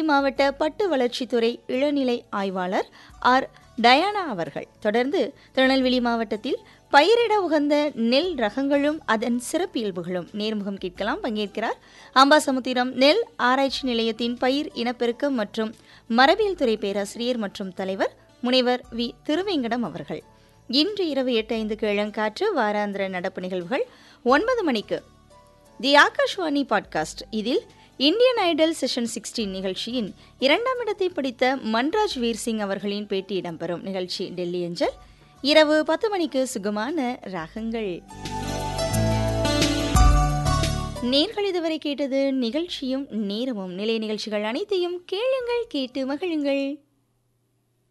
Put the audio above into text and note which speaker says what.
Speaker 1: மாவட்ட பட்டு வளர்ச்சித்துறை இளநிலை ஆய்வாளர் ஆர் டயானா அவர்கள் தொடர்ந்து திருநெல்வேலி மாவட்டத்தில் பயிரிட உகந்த நெல் ரகங்களும் அதன் சிறப்பியல்புகளும் நேர்முகம் கேட்கலாம் பங்கேற்கிறார் அம்பாசமுத்திரம் நெல் ஆராய்ச்சி நிலையத்தின் பயிர் இனப்பெருக்கம் மற்றும் மரபியல் துறை பேராசிரியர் மற்றும் தலைவர் முனைவர் வி திருவேங்கடம் அவர்கள் இன்று இரவு எட்டு ஐந்துக்கு இளங்காற்று வாராந்திர நடப்பு நிகழ்வுகள் ஒன்பது மணிக்கு தி ஆகாஷ்வாணி பாட்காஸ்ட் இதில் இந்தியன் ஐடல் செஷன் சிக்ஸ்டீன் நிகழ்ச்சியின் இரண்டாம் இடத்தை பிடித்த மன்ராஜ் வீர் சிங் அவர்களின் பேட்டி இடம்பெறும் நிகழ்ச்சி டெல்லி அஞ்சல் இரவு பத்து மணிக்கு சுகமான ராகங்கள் நேர்கள் இதுவரை கேட்டது நிகழ்ச்சியும் நேரமும் நிலை நிகழ்ச்சிகள் அனைத்தையும் கேளுங்கள் கேட்டு மகிழுங்கள்